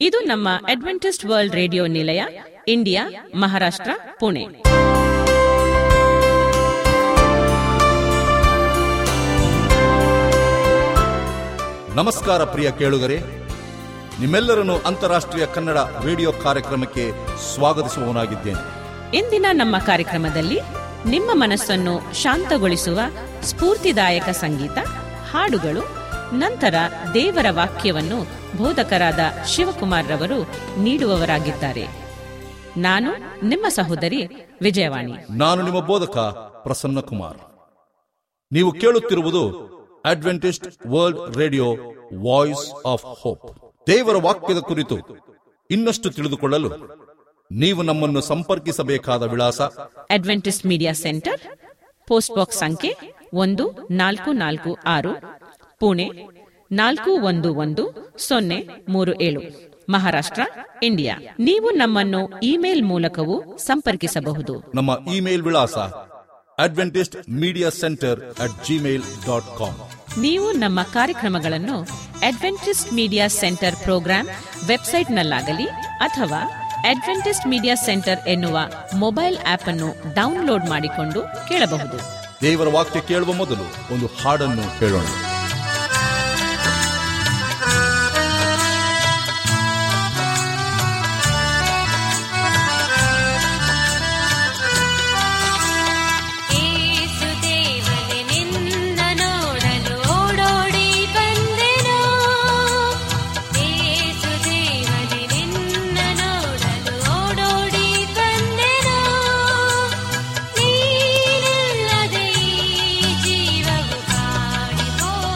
ಇದು ನಮ್ಮ Adventist World Radio ನಿಲಯ ಇಂಡಿಯಾ ಮಹಾರಾಷ್ಟ್ರ ಪುಣೆ ನಮಸ್ಕಾರ ಪ್ರಿಯ ಕೇಳುಗರೆ ನಿಮ್ಮೆಲ್ಲರನ್ನು ಅಂತಾರಾಷ್ಟ್ರೀಯ ಕನ್ನಡ ರೇಡಿಯೋ ಕಾರ್ಯಕ್ರಮಕ್ಕೆ ಸ್ವಾಗತಿಸುವವನಾಗಿದ್ದೇನೆ ಇಂದಿನ ನಮ್ಮ ಕಾರ್ಯಕ್ರಮದಲ್ಲಿ ನಿಮ್ಮ ಮನಸ್ಸನ್ನು ಶಾಂತಗೊಳಿಸುವ ಸ್ಫೂರ್ತಿದಾಯಕ ಸಂಗೀತ ಹಾಡುಗಳು ನಂತರ ದೇವರ ವಾಕ್ಯವನ್ನು ಬೋಧಕರಾದ ಶಿವಕುಮಾರ್ ರವರು ನೀಡುವವರಾಗಿದ್ದಾರೆ ನಾನು ನಿಮ್ಮ ಸಹೋದರಿ ವಿಜಯವಾಣಿ ನಾನು ನಿಮ್ಮ ಬೋಧಕ ಪ್ರಸನ್ನ ಕುಮಾರ್ ನೀವು ಕೇಳುತ್ತಿರುವುದು Adventist World Radio Voice of Hope ದೇವರ ವಾಕ್ಯದ ಕುರಿತು ಇನ್ನಷ್ಟು ತಿಳಿದುಕೊಳ್ಳಲು ನೀವು ನಮ್ಮನ್ನು ಸಂಪರ್ಕಿಸಬೇಕಾದ ವಿಳಾಸ Adventist Media Centre post box ಸಂಖ್ಯೆ ಒಂದು ನಾಲ್ಕು ನಾಲ್ಕು ಆರು ಪುಣೆ ನಾಲ್ಕು ಒಂದು ಒಂದು ಸೊನ್ನೆ ಮೂರು ಏಳು ಮಹಾರಾಷ್ಟ್ರ ಇಂಡಿಯಾ ನೀವು ನಮ್ಮನ್ನು ಇಮೇಲ್ ಮೂಲಕವೂ ಸಂಪರ್ಕಿಸಬಹುದು ನಮ್ಮ ಇಮೇಲ್ ವಿಳಾಸ Adventist Media Centre at Gmail dot com ನೀವು ನಮ್ಮ ಕಾರ್ಯಕ್ರಮಗಳನ್ನು ಅಡ್ವೆಂಟಿಸ್ಟ್ ಮೀಡಿಯಾ ಸೆಂಟರ್ ಪ್ರೋಗ್ರಾಂ ವೆಬ್ಸೈಟ್ನಲ್ಲಾಗಲಿ ಅಥವಾ ಅಡ್ವೆಂಟಿಸ್ಟ್ ಮೀಡಿಯಾ ಸೆಂಟರ್ ಎನ್ನುವ ಮೊಬೈಲ್ ಆಪ್ ಅನ್ನು ಡೌನ್ಲೋಡ್ ಮಾಡಿಕೊಂಡು ಕೇಳಬಹುದು ದೇವರ ವಾಕ್ಯ ಕೇಳುವ ಮೊದಲು ಒಂದು ಹಾಡನ್ನು ಕೇಳೋಣ ಏಸು ದೇವನೇ ನಿನ್ನ ನೋಡಲು ಓಡೋಡಿ ಬಂದೆನು ಏಸು ದೇವನೇ ನಿನ್ನ ನೋಡಲು ಓಡೋಡಿ ಬಂದೆನು ನೀನಿಲ್ಲದೆ ಈ ಜೀವವು ಕಾಡಿ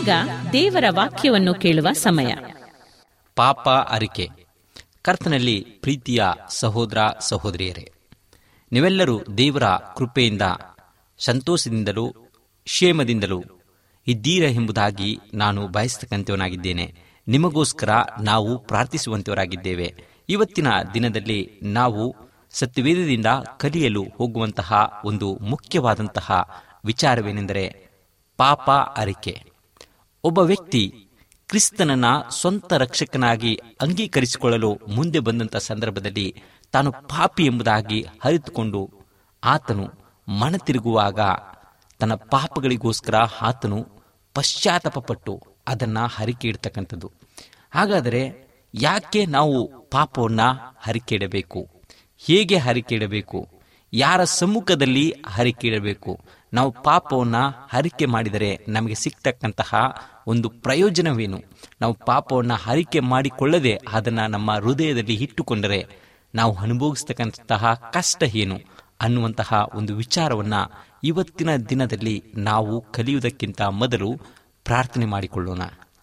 ಈಗ ದೇವರ ವಾಕ್ಯವನ್ನು ಕೇಳುವ ಸಮಯ ಪಾಪ ಅರಿಕೆ ಕರ್ತನಲ್ಲಿ ಪ್ರೀತಿಯ ಸಹೋದರ ಸಹೋದರಿಯರೇ ನೀವೆಲ್ಲರೂ ದೇವರ ಕೃಪೆಯಿಂದ ಸಂತೋಷದಿಂದಲೂ ಕ್ಷೇಮದಿಂದಲೂ ಇದ್ದೀರ ಎಂಬುದಾಗಿ ನಾನು ಬಯಸ್ತಕ್ಕಂಥವನಾಗಿದ್ದೇನೆ ನಿಮಗೋಸ್ಕರ ನಾವು ಪ್ರಾರ್ಥಿಸುವಂತವರಾಗಿದ್ದೇವೆ ಇವತ್ತಿನ ದಿನದಲ್ಲಿ ನಾವು ಸತ್ಯವೇದದಿಂದ ಕಲಿಯಲು ಹೋಗುವಂತಹ ಒಂದು ಮುಖ್ಯವಾದಂತಹ ವಿಚಾರವೇನೆಂದರೆ ಪಾಪ ಅರಿಕೆ ಒಬ್ಬ ವ್ಯಕ್ತಿ ಕ್ರಿಸ್ತನನ್ನ ಸ್ವಂತ ರಕ್ಷಕನಾಗಿ ಅಂಗೀಕರಿಸಿಕೊಳ್ಳಲು ಮುಂದೆ ಬಂದಂತ ಸಂದರ್ಭದಲ್ಲಿ ತಾನು ಪಾಪಿ ಎಂಬುದಾಗಿ ಅರಿತುಕೊಂಡು ಆತನು ಮನತಿರುಗುವಾಗ ತನ್ನ ಪಾಪಗಳಿಗೋಸ್ಕರ ಆತನು ಪಶ್ಚಾತ್ತಾಪಪಟ್ಟು ಅದನ್ನ ಹರಿಕೆ ಇಡ್ತಕ್ಕಂಥದ್ದು ಹಾಗಾದರೆ ಯಾಕೆ ನಾವು ಪಾಪವನ್ನ ಹರಿಕೆ ಇಡಬೇಕು ಹೇಗೆ ಹರಿಕೆ ಇಡಬೇಕು ಯಾರ ಸಮ್ಮುಖದಲ್ಲಿ ಹರಿಕೆ ಇಡಬೇಕು ನಾವು ಪಾಪವನ್ನ ಹರಿಕೆ ಮಾಡಿದರೆ ನಮಗೆ ಸಿಗ್ತಕ್ಕಂತಹ ಒಂದು ಪ್ರಯೋಜನವೇನು ನಾವು ಪಾಪವನ್ನ ಹರಿಕೆ ಮಾಡಿಕೊಳ್ಳದೆ ಅದನ್ನ ನಮ್ಮ ಹೃದಯದಲ್ಲಿ ಇಟ್ಟುಕೊಂಡರೆ ನಾವು ಅನುಭವಿಸ್ತಕ್ಕಂತಹ ಕಷ್ಟ ಏನು ಅನ್ನುವಂತಹ ಒಂದು ವಿಚಾರವನ್ನ ಇವತ್ತಿನ ದಿನದಲ್ಲಿ ನಾವು ಕಲಿಯುವುದಕ್ಕಿಂತ ಮೊದಲು ಪ್ರಾರ್ಥನೆ ಮಾಡಿಕೊಳ್ಳೋಣ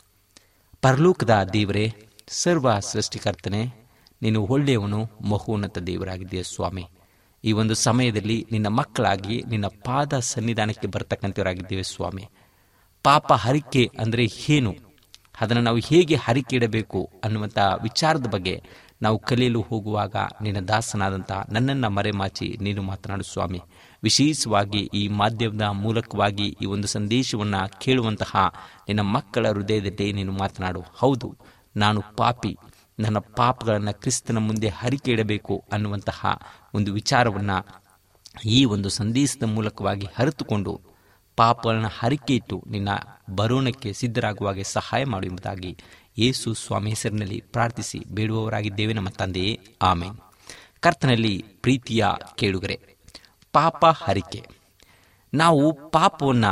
ಪರಲೋಕದ ದೇವರೇ ಸರ್ವ ಸೃಷ್ಟಿಕರ್ತನೆ ನೀನು ಒಳ್ಳೆಯವನು ಮಹೋನ್ನತ ದೇವರಾಗಿದೆಯ ಸ್ವಾಮಿ ಈ ಒಂದು ಸಮಯದಲ್ಲಿ ನಿನ್ನ ಮಕ್ಕಳಾಗಿ ನಿನ್ನ ಪಾದ ಸನ್ನಿಧಾನಕ್ಕೆ ಬರ್ತಕ್ಕಂಥವರಾಗಿದ್ದೇವೆ ಸ್ವಾಮಿ ಪಾಪ ಹರಿಕೆ ಅಂದರೆ ಏನು ಅದನ್ನು ನಾವು ಹೇಗೆ ಹರಿಕೆ ಇಡಬೇಕು ಅನ್ನುವಂಥ ವಿಚಾರದ ಬಗ್ಗೆ ನಾವು ಕಲಿಯಲು ಹೋಗುವಾಗ ನಿನ್ನ ದಾಸನಾದಂಥ ನನ್ನನ್ನು ಮರೆಮಾಚಿ ನೀನು ಮಾತನಾಡು ಸ್ವಾಮಿ ವಿಶೇಷವಾಗಿ ಈ ಮಾಧ್ಯಮದ ಮೂಲಕವಾಗಿ ಈ ಒಂದು ಸಂದೇಶವನ್ನು ಕೇಳುವಂತಹ ನಿನ್ನ ಮಕ್ಕಳ ಹೃದಯದಲ್ಲಿ ನೀನು ಮಾತನಾಡು ಹೌದು ನಾನು ಪಾಪಿ ನನ್ನ ಪಾಪಗಳನ್ನು ಕ್ರಿಸ್ತನ ಮುಂದೆ ಹರಿಕೆ ಇಡಬೇಕು ಅನ್ನುವಂತಹ ಒಂದು ವಿಚಾರವನ್ನು ಈ ಒಂದು ಸಂದೇಶದ ಮೂಲಕವಾಗಿ ಹರಿತುಕೊಂಡು ಪಾಪಗಳನ್ನ ಹರಿಕೆ ಇಟ್ಟು ನಿನ್ನ ಬರೋಣಕ್ಕೆ ಸಿದ್ಧರಾಗುವಾಗೆ ಸಹಾಯ ಮಾಡು ಎಂಬುದಾಗಿ ಯೇಸು ಸ್ವಾಮಿ ಹೆಸರಿನಲ್ಲಿ ಪ್ರಾರ್ಥಿಸಿ ಬೇಡುವವರಾಗಿದ್ದೇವೆ ನಮ್ಮ ತಂದೆಯೇ ಆಮೇನ್ ಕರ್ತನಲ್ಲಿ ಪ್ರೀತಿಯ ಕೇಳುಗರೆ ಪಾಪ ಹರಿಕೆ ನಾವು ಪಾಪವನ್ನು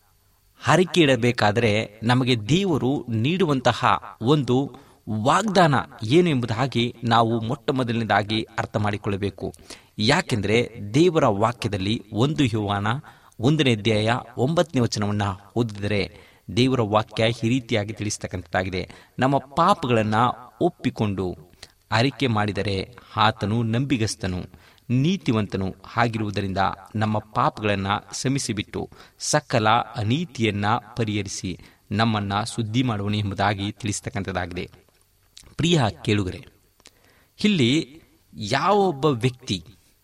ಹರಿಕೆ ಇಡಬೇಕಾದರೆ ನಮಗೆ ದೇವರು ನೀಡುವಂತಹ ಒಂದು ವಾಗ್ದಾನ ಏನು ಎಂಬುದಾಗಿ ನಾವು ಮೊಟ್ಟ ಮೊದಲನೇದಾಗಿ ಅರ್ಥ ಮಾಡಿಕೊಳ್ಳಬೇಕು ಯಾಕೆಂದರೆ ದೇವರ ವಾಕ್ಯದಲ್ಲಿ ಒಂದು ಯುವಾನ ಒಂದನೇ ಅಧ್ಯಾಯ ಒಂಬತ್ತನೇ ವಚನವನ್ನು ಓದಿದರೆ ದೇವರ ವಾಕ್ಯ ಈ ರೀತಿಯಾಗಿ ತಿಳಿಸ್ತಕ್ಕಂಥದ್ದಾಗಿದೆ ನಮ್ಮ ಪಾಪಗಳನ್ನು ಒಪ್ಪಿಕೊಂಡು ಅರಿಕೆ ಮಾಡಿದರೆ ಆತನು ನಂಬಿಗಸ್ತನು ನೀತಿವಂತನು ಆಗಿರುವುದರಿಂದ ನಮ್ಮ ಪಾಪಗಳನ್ನು ಶ್ರಮಿಸಿಬಿಟ್ಟು ಸಕಲ ಅನೀತಿಯನ್ನ ಪರಿಹರಿಸಿ ನಮ್ಮನ್ನ ಸುದ್ದಿ ಮಾಡುವನು ಎಂಬುದಾಗಿ ತಿಳಿಸ್ತಕ್ಕಂಥದ್ದಾಗಿದೆ ಪ್ರಿಯ ಕೇಳುಗರೆ ಇಲ್ಲಿ ಯಾವೊಬ್ಬ ವ್ಯಕ್ತಿ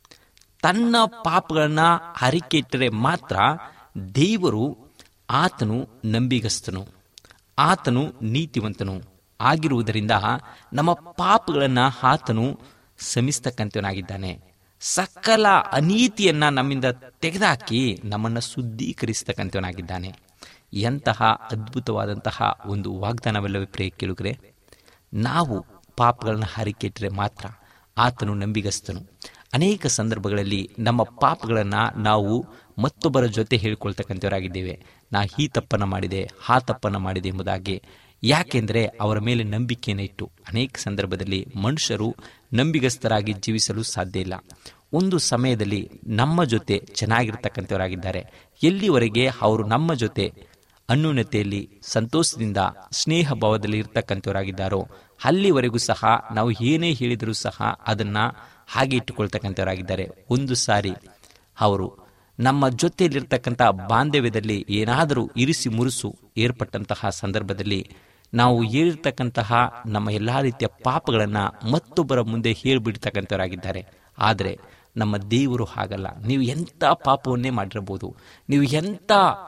ತನ್ನ ಪಾಪಗಳನ್ನ ಹರಿಕೆ ಇಟ್ಟರೆ ಮಾತ್ರ ದೇವರು ಆತನು ನಂಬಿಗಸ್ತನು ಆತನು ನೀತಿವಂತನು ಆಗಿರುವುದರಿಂದ ನಮ್ಮ ಪಾಪಗಳನ್ನು ಆತನು ಶಮಿಸ್ತಕ್ಕಂಥವನಾಗಿದ್ದಾನೆ ಸಕಲ ಅನೀತಿಯನ್ನ ನಮ್ಮಿಂದ ತೆಗೆದುಹಾಕಿ ನಮ್ಮನ್ನು ಶುದ್ಧೀಕರಿಸ್ತಕ್ಕಂಥವನಾಗಿದ್ದಾನೆ ಎಂತಹ ಅದ್ಭುತವಾದಂತಹ ಒಂದು ವಾಗ್ದಾನವೆಲ್ಲವೇ ಪ್ರಿಯ ಕೇಳುಗರೆ ನಾವು ಪಾಪಗಳನ್ನು ಹರಿಕೆಟ್ಟರೆ ಮಾತ್ರ ಆತನು ನಂಬಿಗಸ್ತನು ಅನೇಕ ಸಂದರ್ಭಗಳಲ್ಲಿ ನಮ್ಮ ಪಾಪಗಳನ್ನು ನಾವು ಮತ್ತೊಬ್ಬರ ಜೊತೆ ಹೇಳ್ಕೊಳ್ತಕ್ಕಂಥವರಾಗಿದ್ದೇವೆ ನಾ ಈ ತಪ್ಪನ್ನು ಮಾಡಿದೆ ಆ ತಪ್ಪನ್ನು ಮಾಡಿದೆ ಎಂಬುದಾಗಿ ಯಾಕೆಂದರೆ ಅವರ ಮೇಲೆ ನಂಬಿಕೆಯನ್ನು ಇಟ್ಟು ಅನೇಕ ಸಂದರ್ಭದಲ್ಲಿ ಮನುಷ್ಯರು ನಂಬಿಗಸ್ತರಾಗಿ ಜೀವಿಸಲು ಸಾಧ್ಯ ಇಲ್ಲ ಒಂದು ಸಮಯದಲ್ಲಿ ನಮ್ಮ ಜೊತೆ ಚೆನ್ನಾಗಿರ್ತಕ್ಕಂಥವರಾಗಿದ್ದಾರೆ ಎಲ್ಲಿವರೆಗೆ ಅವರು ನಮ್ಮ ಜೊತೆ ಅನ್ಯೂನ್ಯತೆಯಲ್ಲಿ ಸಂತೋಷದಿಂದ ಸ್ನೇಹ ಭಾವದಲ್ಲಿ ಇರ್ತಕ್ಕಂಥವರಾಗಿದ್ದಾರೋ ಅಲ್ಲಿವರೆಗೂ ಸಹ ನಾವು ಏನೇ ಹೇಳಿದರೂ ಸಹ ಅದನ್ನ ಹಾಗೆ ಇಟ್ಟುಕೊಳ್ತಕ್ಕಂಥವರಾಗಿದ್ದಾರೆ ಒಂದು ಸಾರಿ ಅವರು ನಮ್ಮ ಜೊತೆಯಲ್ಲಿರ್ತಕ್ಕಂಥ ಬಾಂಧವ್ಯದಲ್ಲಿ ಏನಾದರೂ ಇರಿಸಿ ಮುರುಸು ಏರ್ಪಟ್ಟಂತಹ ಸಂದರ್ಭದಲ್ಲಿ ನಾವು ಹೇಳಿರ್ತಕ್ಕಂತಹ ನಮ್ಮ ಎಲ್ಲ ರೀತಿಯ ಪಾಪಗಳನ್ನು ಮತ್ತೊಬ್ಬರ ಮುಂದೆ ಹೇಳಿಬಿಡ್ತಕ್ಕಂಥವರಾಗಿದ್ದಾರೆ ಆದರೆ ನಮ್ಮ ದೇವರು ಹಾಗಲ್ಲ ನೀವು ಎಂಥ ಪಾಪವನ್ನೇ ಮಾಡಿರಬಹುದು ನೀವು ಎಂಥ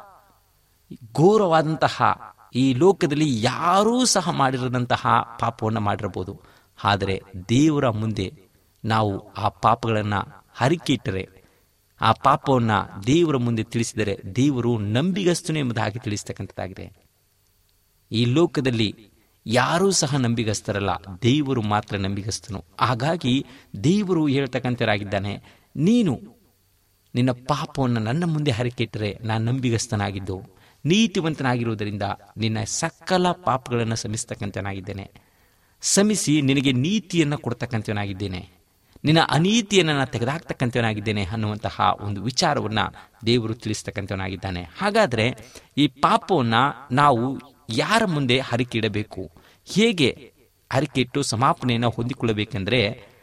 ಘೋರವಾದಂತಹ ಈ ಲೋಕದಲ್ಲಿ ಯಾರೂ ಸಹ ಮಾಡಿರದಂತಹ ಪಾಪವನ್ನು ಮಾಡಿರಬಹುದು ಆದರೆ ದೇವರ ಮುಂದೆ ನಾವು ಆ ಪಾಪಗಳನ್ನು ಹರಿಕೆ ಇಟ್ಟರೆ ಆ ಪಾಪವನ್ನು ದೇವರ ಮುಂದೆ ತಿಳಿಸಿದರೆ ದೇವರು ನಂಬಿಗಸ್ತನು ಎಂಬುದಾಗಿ ತಿಳಿಸ್ತಕ್ಕಂಥದ್ದಾಗಿದೆ ಈ ಲೋಕದಲ್ಲಿ ಯಾರೂ ಸಹ ನಂಬಿಗಸ್ತರಲ್ಲ ದೇವರು ಮಾತ್ರ ನಂಬಿಗಸ್ತನು ಹಾಗಾಗಿ ದೇವರು ಹೇಳ್ತಕ್ಕಂಥರಾಗಿದ್ದಾನೆ ನೀನು ನಿನ್ನ ಪಾಪವನ್ನು ನನ್ನ ಮುಂದೆ ಹರಿಕೆಟ್ಟರೆ ನಾನು ನಂಬಿಗಸ್ತನಾಗಿದ್ದು ನೀತಿವಂತನಾಗಿರುವುದರಿಂದ ನಿನ್ನ ಸಕಲ ಪಾಪಗಳನ್ನು ಶಮಿಸ್ತಕ್ಕಂಥನಾಗಿದ್ದೇನೆ ಶಮಿಸಿ ನಿನಗೆ ನೀತಿಯನ್ನು ಕೊಡ್ತಕ್ಕಂಥವನಾಗಿದ್ದೇನೆ ನಿನ್ನ ಅನೀತಿಯನ್ನು ನಾನು ತೆಗೆದಾಕ್ತಕ್ಕಂಥವನಾಗಿದ್ದೇನೆ ಅನ್ನುವಂತಹ ಒಂದು ವಿಚಾರವನ್ನು ದೇವರು ತಿಳಿಸ್ತಕ್ಕಂಥವನಾಗಿದ್ದಾನೆ ಹಾಗಾದರೆ ಈ ಪಾಪವನ್ನು ನಾವು ಯಾರ ಮುಂದೆ ಹರಿಕೆ ಇಡಬೇಕು ಹೇಗೆ ಹರಿಕೆ ಇಟ್ಟು ಸಮಾಪನೆಯನ್ನು ಹೊಂದಿಕೊಳ್ಳಬೇಕೆಂದರೆ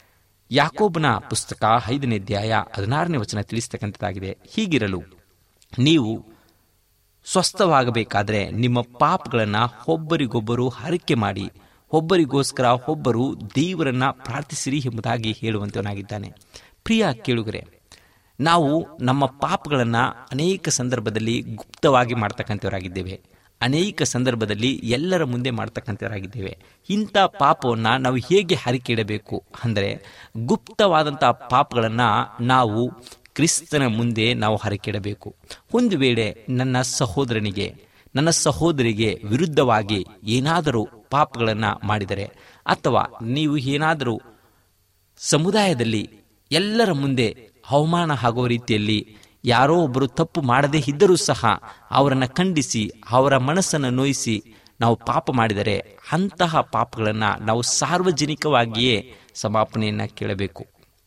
ಯಾಕೋಬನ ಪುಸ್ತಕ ಐದನೇ ಅಧ್ಯಾಯ ಹದಿನಾರನೇ ವಚನ ತಿಳಿಸ್ತಕ್ಕಂಥದ್ದಾಗಿದೆ ಹೀಗಿರಲು ನೀವು ಸ್ವಸ್ಥವಾಗಬೇಕಾದ್ರೆ ನಿಮ್ಮ ಪಾಪಗಳನ್ನು ಒಬ್ಬರಿಗೊಬ್ಬರು ಹರಿಕೆ ಮಾಡಿ ಒಬ್ಬರಿಗೋಸ್ಕರ ಒಬ್ಬರು ದೇವರನ್ನ ಪ್ರಾರ್ಥಿಸಿರಿ ಎಂಬುದಾಗಿ ಹೇಳುವಂತವನಾಗಿದ್ದಾನೆ ಪ್ರಿಯ ಕೇಳುಗರೆ ನಾವು ನಮ್ಮ ಪಾಪಗಳನ್ನು ಅನೇಕ ಸಂದರ್ಭದಲ್ಲಿ ಗುಪ್ತವಾಗಿ ಮಾಡ್ತಕ್ಕಂಥವರಾಗಿದ್ದೇವೆ ಅನೇಕ ಸಂದರ್ಭದಲ್ಲಿ ಎಲ್ಲರ ಮುಂದೆ ಮಾಡ್ತಕ್ಕಂಥವರಾಗಿದ್ದೇವೆ ಇಂಥ ಪಾಪವನ್ನು ನಾವು ಹೇಗೆ ಹರಿಕೆ ಇಡಬೇಕು ಅಂದರೆ ಗುಪ್ತವಾದಂಥ ಪಾಪಗಳನ್ನು ನಾವು ಕ್ರಿಸ್ತನ ಮುಂದೆ ನಾವು ಹರಕೆಡಬೇಕು ಒಂದು ವೇಳೆ ನನ್ನ ಸಹೋದರನಿಗೆ ನನ್ನ ಸಹೋದರಿಗೆ ವಿರುದ್ಧವಾಗಿ ಏನಾದರೂ ಪಾಪಗಳನ್ನು ಮಾಡಿದರೆ ಅಥವಾ ನೀವು ಏನಾದರೂ ಸಮುದಾಯದಲ್ಲಿ ಎಲ್ಲರ ಮುಂದೆ ಅವಮಾನ ಆಗುವ ರೀತಿಯಲ್ಲಿ ಯಾರೋ ಒಬ್ಬರು ತಪ್ಪು ಮಾಡದೇ ಇದ್ದರೂ ಸಹ ಅವರನ್ನು ಖಂಡಿಸಿ ಅವರ ಮನಸ್ಸನ್ನು ನೋಯಿಸಿ ನಾವು ಪಾಪ ಮಾಡಿದರೆ ಅಂತಹ ಪಾಪಗಳನ್ನು ನಾವು ಸಾರ್ವಜನಿಕವಾಗಿಯೇ ಸಮಾಪನೆಯನ್ನು ಕೇಳಬೇಕು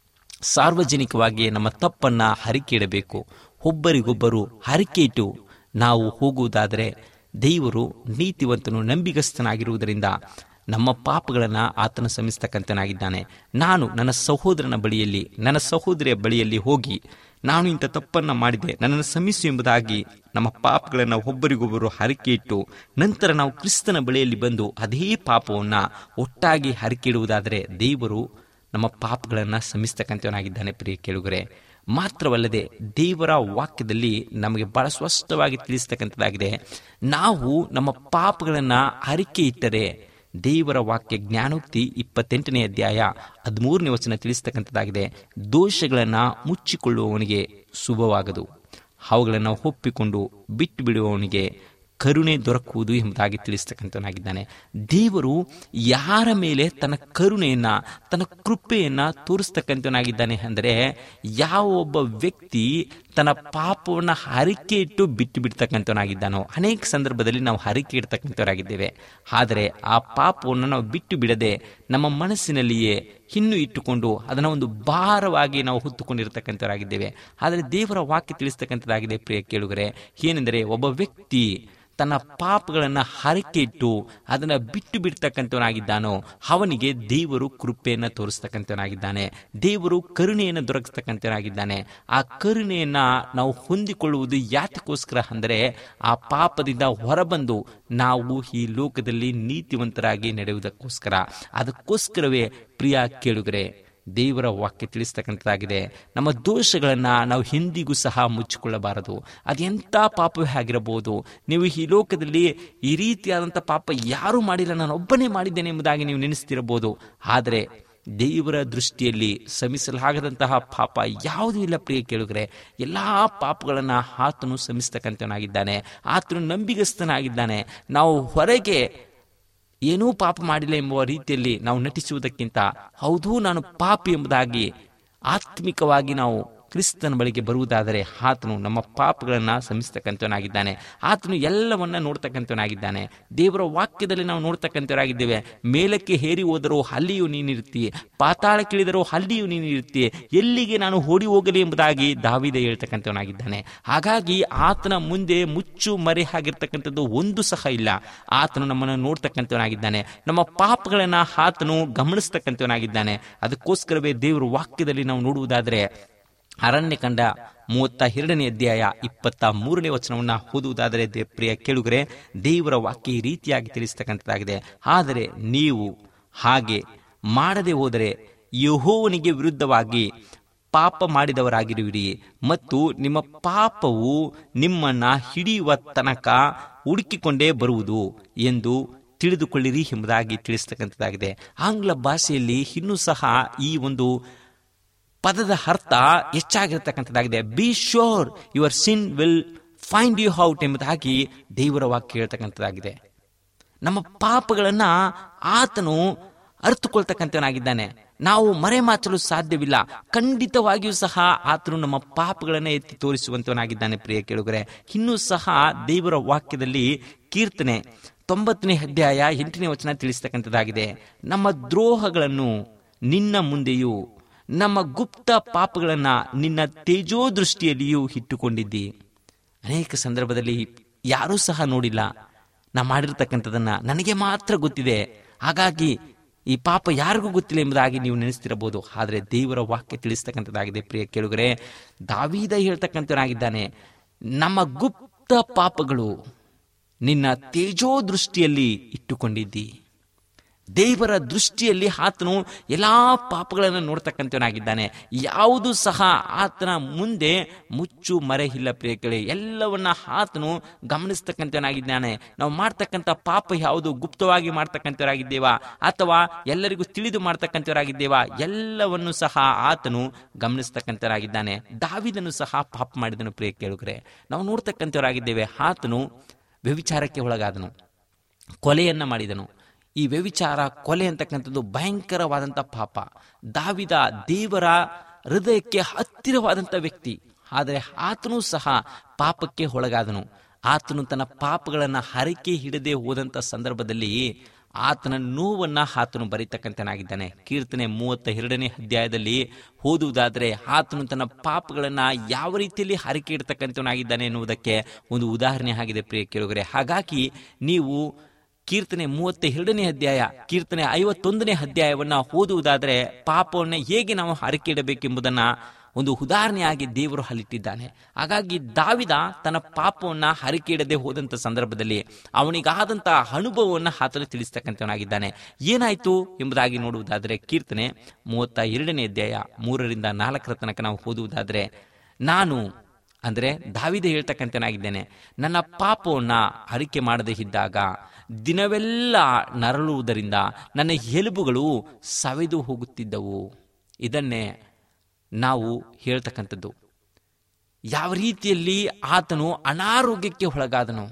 ಸಾರ್ವಜನಿಕವಾಗಿ ನಮ್ಮ ತಪ್ಪನ್ನ ಹರಿಕೆ ಇಡಬೇಕು ಒಬ್ಬರಿಗೊಬ್ಬರು ಹರಿಕೆ ಇಟ್ಟು ನಾವು ಹೋಗುವುದಾದರೆ ದೇವರು ನೀತಿವಂತನು ನಂಬಿಗಸ್ತನಾಗಿರುವುದರಿಂದ ನಮ್ಮ ಪಾಪಗಳನ್ನು ಆತನು ಶ್ರಮಿಸ್ತಕ್ಕಂಥನಾಗಿದ್ದಾನೆ ನಾನು ನನ್ನ ಸಹೋದರನ ಬಳಿಯಲ್ಲಿ ನನ್ನ ಸಹೋದರಿಯ ಬಳಿಯಲ್ಲಿ ಹೋಗಿ ನಾನು ಇಂಥ ತಪ್ಪನ್ನು ಮಾಡಿದೆ ನನ್ನನ್ನು ಶ್ರಮಿಸು ಎಂಬುದಾಗಿ ನಮ್ಮ ಪಾಪಗಳನ್ನು ಒಬ್ಬರಿಗೊಬ್ಬರು ಹರಿಕೆ ಇಟ್ಟು ನಂತರ ನಾವು ಕ್ರಿಸ್ತನ ಬಳಿಯಲ್ಲಿ ಬಂದು ಅದೇ ಪಾಪವನ್ನು ಒಟ್ಟಾಗಿ ಹರಿಕೆ ಇಡುವುದಾದರೆ ದೇವರು ನಮ್ಮ ಪಾಪಗಳನ್ನು ಶ್ರಮಿಸ್ತಕ್ಕಂಥವನಾಗಿದ್ದಾನೆ ಪ್ರಿಯ ಕೇಳುಗರೆ ಮಾತ್ರವಲ್ಲದೆ ದೇವರ ವಾಕ್ಯದಲ್ಲಿ ನಮಗೆ ಬಹಳ ಸ್ಪಷ್ಟವಾಗಿ ತಿಳಿಸ್ತಕ್ಕಂಥದ್ದಾಗಿದೆ ನಾವು ನಮ್ಮ ಪಾಪಗಳನ್ನು ಹರಿಕೆ ಇಟ್ಟರೆ ದೇವರ ವಾಕ್ಯ ಜ್ಞಾನೋಕ್ತಿ ಇಪ್ಪತ್ತೆಂಟನೇ ಅಧ್ಯಾಯ ಹದಿಮೂರನೇ ವಚನ ತಿಳಿಸ್ತಕ್ಕಂಥದ್ದಾಗಿದೆ ದೋಷಗಳನ್ನು ಮುಚ್ಚಿಕೊಳ್ಳುವವನಿಗೆ ಶುಭವಾಗದು ಅವುಗಳನ್ನು ಒಪ್ಪಿಕೊಂಡು ಬಿಟ್ಟು ಬಿಡುವವನಿಗೆ ಕರುಣೆ ದೊರಕುವುದು ಎಂಬುದಾಗಿ ತಿಳಿಸ್ತಕ್ಕಂಥವನಾಗಿದ್ದಾನೆ ದೇವರು ಯಾರ ಮೇಲೆ ತನ್ನ ಕರುಣೆಯನ್ನ ತನ್ನ ಕೃಪೆಯನ್ನ ತೋರಿಸ್ತಕ್ಕಂಥವನಾಗಿದ್ದಾನೆ ಅಂದರೆ ಯಾವ ಒಬ್ಬ ವ್ಯಕ್ತಿ ತನ್ನ ಪಾಪವನ್ನು ಹರಿಕೆ ಇಟ್ಟು ಬಿಟ್ಟು ಬಿಡ್ತಕ್ಕಂಥವನಾಗಿದ್ದಾನೋ ಅನೇಕ ಸಂದರ್ಭದಲ್ಲಿ ನಾವು ಹರಿಕೆ ಇಡ್ತಕ್ಕಂಥವರಾಗಿದ್ದೇವೆ ಆದರೆ ಆ ಪಾಪವನ್ನು ನಾವು ಬಿಟ್ಟು ಬಿಡದೆ ನಮ್ಮ ಮನಸ್ಸಿನಲ್ಲಿಯೇ ಇನ್ನು ಇಟ್ಟುಕೊಂಡು ಅದನ್ನು ಒಂದು ಭಾರವಾಗಿ ನಾವು ಹೊತ್ತುಕೊಂಡಿರ್ತಕ್ಕಂಥವರಾಗಿದ್ದೇವೆ ಆದರೆ ದೇವರ ವಾಕ್ಯ ತಿಳಿಸ್ತಕ್ಕಂಥದ್ದಾಗಿದೆ ಪ್ರಿಯ ಕೇಳುಗರೆ ಏನೆಂದರೆ ಒಬ್ಬ ವ್ಯಕ್ತಿ ತನ್ನ ಪಾಪಗಳನ್ನು ಹರಕೆ ಇಟ್ಟು ಅದನ್ನು ಬಿಟ್ಟು ಬಿಡ್ತಕ್ಕಂಥವನಾಗಿದ್ದಾನೋ ಅವನಿಗೆ ದೇವರು ಕೃಪೆಯನ್ನು ತೋರಿಸ್ತಕ್ಕಂಥವನಾಗಿದ್ದಾನೆ ದೇವರು ಕರುಣೆಯನ್ನು ದೊರಕಿಸ್ತಕ್ಕಂಥವನಾಗಿದ್ದಾನೆ ಆ ಕರುಣೆಯನ್ನ ನಾವು ಹೊಂದಿಕೊಳ್ಳುವುದು ಯಾತಕ್ಕೋಸ್ಕರ ಅಂದರೆ ಆ ಪಾಪದಿಂದ ಹೊರಬಂದು ನಾವು ಈ ಲೋಕದಲ್ಲಿ ನೀತಿವಂತರಾಗಿ ನಡೆಯುವುದಕ್ಕೋಸ್ಕರ ಅದಕ್ಕೋಸ್ಕರವೇ ಪ್ರಿಯ ಕೇಳುಗರೆ ದೇವರ ವಾಕ್ಯ ತಿಳಿಸ್ತಕ್ಕಂಥದ್ದಾಗಿದೆ ನಮ್ಮ ದೋಷಗಳನ್ನು ನಾವು ಎಂದಿಗೂ ಸಹ ಮುಚ್ಚಿಕೊಳ್ಳಬಾರದು ಅದೆಂಥ ಪಾಪವೇ ಆಗಿರಬಹುದು ನೀವು ಈ ಲೋಕದಲ್ಲಿ ಈ ರೀತಿಯಾದಂಥ ಪಾಪ ಯಾರೂ ಮಾಡಿಲ್ಲ ನಾನು ಒಬ್ಬನೇ ಮಾಡಿದ್ದೇನೆ ಎಂಬುದಾಗಿ ನೀವು ನೆನೆಸ್ತಿರಬಹುದು ಆದರೆ ದೇವರ ದೃಷ್ಟಿಯಲ್ಲಿ ಶ್ರಮಿಸಲಾಗದಂತಹ ಪಾಪ ಯಾವುದೂ ಇಲ್ಲ ಪ್ರಿಯ ಕೇಳುಗರೆ ಎಲ್ಲ ಪಾಪಗಳನ್ನು ಆತನು ಶ್ರಮಿಸ್ತಕ್ಕಂಥವನಾಗಿದ್ದಾನೆ ಆತನು ನಂಬಿಗಸ್ತನಾಗಿದ್ದಾನೆ ನಾವು ಹೊರಗೆ ಏನೂ ಪಾಪ ಮಾಡಿಲ್ಲ ಎಂಬುವ ರೀತಿಯಲ್ಲಿ ನಾವು ನಟಿಸುವುದಕ್ಕಿಂತ ಹೌದು ನಾನು ಪಾಪಿ ಎಂಬುದಾಗಿ ಆತ್ಮಿಕವಾಗಿ ನಾವು ಕ್ರಿಸ್ತನ ಬಳಿಗೆ ಬರುವುದಾದರೆ ಆತನು ನಮ್ಮ ಪಾಪಗಳನ್ನು ಶ್ರಮಿಸ್ತಕ್ಕಂಥವನಾಗಿದ್ದಾನೆ ಆತನು ಎಲ್ಲವನ್ನ ನೋಡ್ತಕ್ಕಂಥವನಾಗಿದ್ದಾನೆ ದೇವರ ವಾಕ್ಯದಲ್ಲಿ ನಾವು ನೋಡ್ತಕ್ಕಂಥವರಾಗಿದ್ದೇವೆ ಮೇಲಕ್ಕೆ ಹೇರಿ ಹೋದರೂ ಅಲ್ಲಿಯೂ ನೀನಿರ್ತೀಯ ಪಾತಾಳಕ್ಕಿಳಿದರೂ ಅಲ್ಲಿಯೂ ನೀನಿರ್ತೀಯ ಎಲ್ಲಿಗೆ ನಾನು ಓಡಿ ಹೋಗಲಿ ಎಂಬುದಾಗಿ ದಾವಿದೆ ಹೇಳ್ತಕ್ಕಂಥವನಾಗಿದ್ದಾನೆ ಹಾಗಾಗಿ ಆತನ ಮುಂದೆ ಮುಚ್ಚು ಮರೆ ಆಗಿರ್ತಕ್ಕಂಥದ್ದು ಒಂದು ಸಹ ಇಲ್ಲ ಆತನು ನಮ್ಮನ್ನು ನೋಡ್ತಕ್ಕಂಥವನಾಗಿದ್ದಾನೆ ನಮ್ಮ ಪಾಪಗಳನ್ನು ಆತನು ಗಮನಿಸ್ತಕ್ಕಂಥವನಾಗಿದ್ದಾನೆ ಅದಕ್ಕೋಸ್ಕರವೇ ದೇವರು ವಾಕ್ಯದಲ್ಲಿ ನಾವು ನೋಡುವುದಾದರೆ ಅರಣ್ಯ ಕಂಡ ಮೂವತ್ತ ಎರಡನೇ ಅಧ್ಯಾಯ ಇಪ್ಪತ್ತ ಮೂರನೇ ವಚನವನ್ನ ಓದುವುದಾದರೆ ದೇ ಪ್ರಿಯ ಕೇಳುಗರೆ ದೇವರ ವಾಕ್ಯ ಈ ರೀತಿಯಾಗಿ ತಿಳಿಸ್ತಕ್ಕಂಥದ್ದಾಗಿದೆ ಆದರೆ ನೀವು ಹಾಗೆ ಮಾಡದೆ ಹೋದರೆ ಯಹೋವನಿಗೆ ವಿರುದ್ಧವಾಗಿ ಪಾಪ ಮಾಡಿದವರಾಗಿರುವಿರಿ ಮತ್ತು ನಿಮ್ಮ ಪಾಪವು ನಿಮ್ಮನ್ನ ಹಿಡಿಯುವ ತನಕ ಹುಡುಕಿಕೊಂಡೇ ಬರುವುದು ಎಂದು ತಿಳಿದುಕೊಳ್ಳಿರಿ ಎಂಬುದಾಗಿ ತಿಳಿಸ್ತಕ್ಕಂಥದ್ದಾಗಿದೆ ಆಂಗ್ಲ ಭಾಷೆಯಲ್ಲಿ ಇನ್ನೂ ಸಹ ಈ ಒಂದು ಪದದ ಅರ್ಥ ಹೆಚ್ಚಾಗಿರ್ತಕ್ಕಂಥದ್ದಾಗಿದೆ be sure your sin will find you out ಎಂಬುದಾಗಿ ದೇವರ ವಾಕ್ಯ ಹೇಳ್ತಕ್ಕಂಥದ್ದಾಗಿದೆ ನಮ್ಮ ಪಾಪಗಳನ್ನ ಆತನು ಅರ್ಥಕೊಳ್ತಕ್ಕಂಥವನಾಗಿದ್ದಾನೆ ನಾವು ಮರೆಮಾಚಲು ಸಾಧ್ಯವಿಲ್ಲ ಖಂಡಿತವಾಗಿಯೂ ಸಹ ಆತನು ನಮ್ಮ ಪಾಪಗಳನ್ನ ಎತ್ತಿ ತೋರಿಸುವಂತವನಾಗಿದ್ದಾನೆ ಪ್ರಿಯ ಕೇಳುಗರೆ ಇನ್ನೂ ಸಹ ದೇವರ ವಾಕ್ಯದಲ್ಲಿ ಕೀರ್ತನೆ ತೊಂಬತ್ತನೇ ಅಧ್ಯಾಯ ಎಂಟನೇ ವಚನ ತಿಳಿಸ್ತಕ್ಕಂಥದ್ದಾಗಿದೆ ನಮ್ಮ ದ್ರೋಹಗಳನ್ನು ನಿನ್ನ ಮುಂದೆಯೂ ನಮ್ಮ ಗುಪ್ತ ಪಾಪಗಳನ್ನ ನಿನ್ನ ತೇಜೋ ದೃಷ್ಟಿಯಲ್ಲಿಯೂ ಇಟ್ಟುಕೊಂಡಿದ್ದಿ ಅನೇಕ ಸಂದರ್ಭದಲ್ಲಿ ಯಾರೂ ಸಹ ನೋಡಿಲ್ಲ ನಾ ಮಾಡಿರ್ತಕ್ಕಂಥದನ್ನ ನನಗೆ ಮಾತ್ರ ಗೊತ್ತಿದೆ ಹಾಗಾಗಿ ಈ ಪಾಪ ಯಾರಿಗೂ ಗೊತ್ತಿಲ್ಲ ಎಂಬುದಾಗಿ ನೀವು ನೆನೆಸ್ತಿರಬಹುದು ಆದರೆ ದೇವರ ವಾಕ್ಯ ತಿಳಿಸ್ತಕ್ಕಂಥದ್ದಾಗಿದೆ ಪ್ರಿಯ ಕೇಳುಗರೆ ದಾವೀದ ಹೇಳ್ತಕ್ಕಂಥವನಾಗಿದ್ದಾನೆ ನಮ್ಮ ಗುಪ್ತ ಪಾಪಗಳು ನಿನ್ನ ತೇಜೋ ದೃಷ್ಟಿಯಲ್ಲಿ ಇಟ್ಟುಕೊಂಡಿದ್ದಿ ದೇವರ ದೃಷ್ಟಿಯಲ್ಲಿ ಆತನು ಎಲ್ಲಾ ಪಾಪಗಳನ್ನು ನೋಡ್ತಕ್ಕಂಥವನಾಗಿದ್ದಾನೆ ಯಾವುದು ಸಹ ಆತನ ಮುಂದೆ ಮುಚ್ಚು ಮರೆ ಇಲ್ಲ ಪ್ರಿಯಗಳೇ ಎಲ್ಲವನ್ನ ಆತನು ಗಮನಿಸ್ತಕ್ಕಂಥವನಾಗಿದ್ದಾನೆ ನಾವು ಮಾಡ್ತಕ್ಕಂಥ ಪಾಪ ಯಾವುದು ಗುಪ್ತವಾಗಿ ಮಾಡ್ತಕ್ಕಂಥವರಾಗಿದ್ದೇವಾ ಅಥವಾ ಎಲ್ಲರಿಗೂ ತಿಳಿದು ಮಾಡ್ತಕ್ಕಂಥವರಾಗಿದ್ದೇವಾ ಎಲ್ಲವನ್ನು ಸಹ ಆತನು ಗಮನಿಸ್ತಕ್ಕಂಥವರಾಗಿದ್ದಾನೆ ದಾವಿದನು ಸಹ ಪಾಪ ಮಾಡಿದನು ಪ್ರಿಯ ಕೇಳುಗರೆ ನಾವು ನೋಡ್ತಕ್ಕಂಥವರಾಗಿದ್ದೇವೆ ಆತನು ವ್ಯವಿಚಾರಕ್ಕೆ ಒಳಗಾದನು ಕೊಲೆಯನ್ನ ಮಾಡಿದನು ಈ ವ್ಯವಿಚಾರ ಕೊಲೆ ಅಂತಕ್ಕಂಥದ್ದು ಭಯಂಕರವಾದಂಥ ಪಾಪ ದಾವಿದ ದೇವರ ಹೃದಯಕ್ಕೆ ಹತ್ತಿರವಾದಂಥ ವ್ಯಕ್ತಿ ಆದರೆ ಆತನೂ ಸಹ ಪಾಪಕ್ಕೆ ಒಳಗಾದನು ಆತನು ತನ್ನ ಪಾಪಗಳನ್ನು ಹರಕೆ ಹಿಡದೆ ಹೋದಂಥ ಸಂದರ್ಭದಲ್ಲಿ ಆತನ ನೋವನ್ನ ಆತನು ಬರೀತಕ್ಕಂಥನಾಗಿದ್ದಾನೆ ಕೀರ್ತನೆ ಮೂವತ್ತ ಎರಡನೇ ಅಧ್ಯಾಯದಲ್ಲಿ ಓದುವುದಾದರೆ ಆತನು ತನ್ನ ಪಾಪಗಳನ್ನ ಯಾವ ರೀತಿಯಲ್ಲಿ ಹರಕೆ ಇಡ್ತಕ್ಕಂಥವನಾಗಿದ್ದಾನೆ ಎನ್ನುವುದಕ್ಕೆ ಒಂದು ಉದಾಹರಣೆ ಆಗಿದೆ ಪ್ರಿಯ ಕೇಳುಗರೆ ಹಾಗಾಗಿ ನೀವು ಕೀರ್ತನೆ ಮೂವತ್ತ ಎರಡನೇ ಅಧ್ಯಾಯ ಕೀರ್ತನೆ ಐವತ್ತೊಂದನೇ ಅಧ್ಯಾಯವನ್ನ ಓದುವುದಾದರೆ ಪಾಪವನ್ನ ಹೇಗೆ ನಾವು ಹರಕೆ ಇಡಬೇಕೆಂಬುದನ್ನ ಒಂದು ಉದಾಹರಣೆಯಾಗಿ ದೇವರು ಅಲ್ಲಿಟ್ಟಿದ್ದಾನೆ ಹಾಗಾಗಿ ದಾವಿದ ತನ್ನ ಪಾಪವನ್ನ ಹರಕೆ ಇಡದೆ ಹೋದಂತ ಸಂದರ್ಭದಲ್ಲಿ ಅವನಿಗಾದಂತಹ ಅನುಭವವನ್ನ ಆತನು ತಿಳಿಸ್ತಕ್ಕಂಥವನಾಗಿದ್ದಾನೆ ಏನಾಯ್ತು ಎಂಬುದಾಗಿ ನೋಡುವುದಾದರೆ ಕೀರ್ತನೆ ಮೂವತ್ತ ಎರಡನೇ ಅಧ್ಯಾಯ ಮೂರರಿಂದ ನಾಲ್ಕರ ತನಕ ನಾವು ಓದುವುದಾದರೆ ನಾನು ಅಂದ್ರೆ ದಾವಿದೆ ಹೇಳ್ತಕ್ಕಂಥನಾಗಿದ್ದೇನೆ ನನ್ನ ಪಾಪವನ್ನ ಅರಿಕೆ ಮಾಡದೇ ಇದ್ದಾಗ ದಿನವೆಲ್ಲ ನರಳುವುದರಿಂದ ನನ್ನ ಎಲುಬುಗಳು ಸವೆದು ಹೋಗುತ್ತಿದ್ದವು ಇದನ್ನೇ ನಾವು ಹೇಳ್ತಕ್ಕಂಥದ್ದು ಯಾವ ರೀತಿಯಲ್ಲಿ ಆತನು ಅನಾರೋಗ್ಯಕ್ಕೆ ಒಳಗಾದನು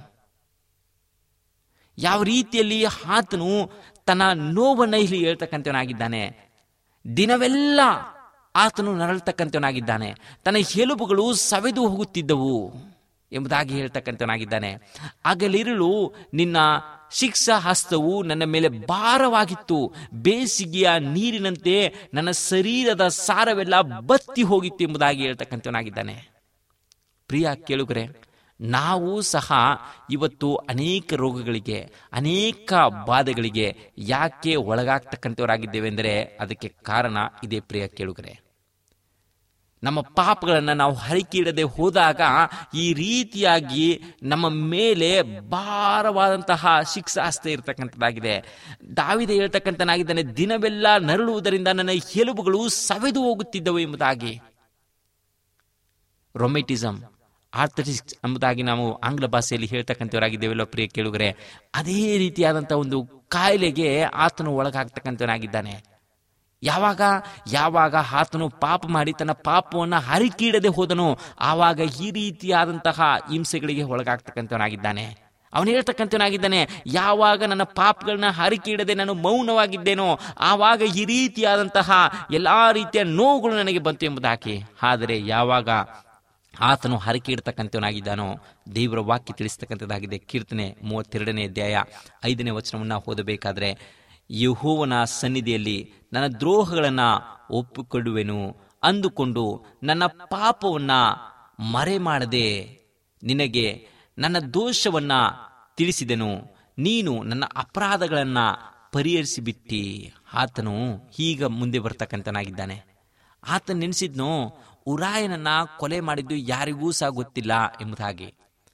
ಯಾವ ರೀತಿಯಲ್ಲಿ ಆತನು ತನ್ನ ನೋವನ್ನ ಇಲ್ಲಿ ಹೇಳ್ತಕ್ಕಂಥವನಾಗಿದ್ದಾನೆ ದಿನವೆಲ್ಲ ಆತನು ನರಳ್ತಕ್ಕಂಥವನಾಗಿದ್ದಾನೆ ತನ್ನ ಎಲುಬುಗಳು ಸವೆದು ಹೋಗುತ್ತಿದ್ದವು ಎಂಬುದಾಗಿ ಹೇಳ್ತಕ್ಕಂಥವನಾಗಿದ್ದಾನೆ ಆಗಲಿರುಳು ನಿನ್ನ ಶಿಕ್ಷಾ ಹಸ್ತವು ನನ್ನ ಮೇಲೆ ಭಾರವಾಗಿತ್ತು ಬೇಸಿಗೆಯ ನೀರಿನಂತೆ ನನ್ನ ಶರೀರದ ಸಾರವೆಲ್ಲ ಬತ್ತಿ ಹೋಗಿತ್ತು ಎಂಬುದಾಗಿ ಹೇಳ್ತಕ್ಕಂಥವನಾಗಿದ್ದಾನೆ ಪ್ರಿಯ ಕೇಳುಗರೆ ನಾವು ಸಹ ಇವತ್ತು ಅನೇಕ ರೋಗಗಳಿಗೆ ಅನೇಕ ಬಾಧೆಗಳಿಗೆ ಯಾಕೆ ಒಳಗಾಗ್ತಕ್ಕಂಥವರಾಗಿದ್ದೇವೆ ಎಂದರೆ ಅದಕ್ಕೆ ಕಾರಣ ಇದೇ ಪ್ರಿಯ ಕೇಳುಗರೆ ನಮ್ಮ ಪಾಪಗಳನ್ನು ನಾವು ಹರಿಕೆ ಇಡದೆ ಹೋದಾಗ ಈ ರೀತಿಯಾಗಿ ನಮ್ಮ ಮೇಲೆ ಭಾರವಾದಂತಹ ಶಿಕ್ಷಾಸ್ತೆ ಇರತಕ್ಕಂಥದ್ದಾಗಿದೆ ದಾವಿದೆ ಹೇಳ್ತಕ್ಕಂಥನಾಗಿದ್ದಾನೆ ದಿನವೆಲ್ಲ ನರಳುವುದರಿಂದ ನನ್ನ ಎಲುಬುಗಳು ಸವೆದು ಹೋಗುತ್ತಿದ್ದವು ಎಂಬುದಾಗಿ ರೊಮೆಟಿಸಮ್ ಆರ್ಥಟಿಕ್ಸ್ ಎಂಬುದಾಗಿ ನಾವು ಆಂಗ್ಲ ಭಾಷೆಯಲ್ಲಿ ಹೇಳ್ತಕ್ಕಂಥವರಾಗಿದ್ದೇವಲ್ಲ ಪ್ರಿಯ ಕೇಳುಗರೆ ಅದೇ ರೀತಿಯಾದಂತಹ ಒಂದು ಕಾಯಿಲೆಗೆ ಆತನು ಒಳಗಾಗ್ತಕ್ಕಂಥವನಾಗಿದ್ದಾನೆ ಯಾವಾಗ ಯಾವಾಗ ಆತನು ಪಾಪ ಮಾಡಿ ತನ್ನ ಪಾಪವನ್ನು ಹರಿಕೀಡದೆ ಹೋದನು ಆವಾಗ ಈ ರೀತಿಯಾದಂತಹ ಹಿಂಸೆಗಳಿಗೆ ಒಳಗಾಗ್ತಕ್ಕಂಥವನಾಗಿದ್ದಾನೆ ಅವನು ಹೇಳ್ತಕ್ಕಂಥವನಾಗಿದ್ದಾನೆ ಯಾವಾಗ ನನ್ನ ಪಾಪಗಳನ್ನ ಹರಿಕೀಡದೆ ನಾನು ಮೌನವಾಗಿದ್ದೇನೋ ಆವಾಗ ಈ ರೀತಿಯಾದಂತಹ ಎಲ್ಲಾ ರೀತಿಯ ನೋವುಗಳು ನನಗೆ ಬಂತು ಎಂಬುದಾಗಿ ಆದರೆ ಯಾವಾಗ ಆತನು ಹರಕೆ ಇಡ್ತಕ್ಕಂಥವನಾಗಿದ್ದಾನೋ ದೇವರ ವಾಕ್ಯ ತಿಳಿಸ್ತಕ್ಕಂಥದ್ದಾಗಿದೆ ಕೀರ್ತನೆ ಮೂವತ್ತೆರಡನೇ ಅಧ್ಯಾಯ ಐದನೇ ವಚನವನ್ನು ಓದಬೇಕಾದ್ರೆ ಯಹೋವನ ಸನ್ನಿಧಿಯಲ್ಲಿ ನನ್ನ ದ್ರೋಹಗಳನ್ನು ಒಪ್ಪಿಕೊಳ್ಳುವೆನು ಅಂದುಕೊಂಡು ನನ್ನ ಪಾಪವನ್ನ ಮರೆ ಮಾಡದೆ ನಿನಗೆ ನನ್ನ ದೋಷವನ್ನ ತಿಳಿಸಿದೆನು ನೀನು ನನ್ನ ಅಪರಾಧಗಳನ್ನ ಪರಿಹರಿಸಿಬಿಟ್ಟಿ ಆತನು ಈಗ ಮುಂದೆ ಬರ್ತಕ್ಕಂಥನಾಗಿದ್ದಾನೆ ಆತ ನೆನೆಸಿದ್ನು ಉರಾಯನನ್ನ ಕೊಲೆ ಮಾಡಿದ್ದು ಯಾರಿಗೂ ಸಹ ಗೊತ್ತಿಲ್ಲ ಎಂಬುದಾಗಿ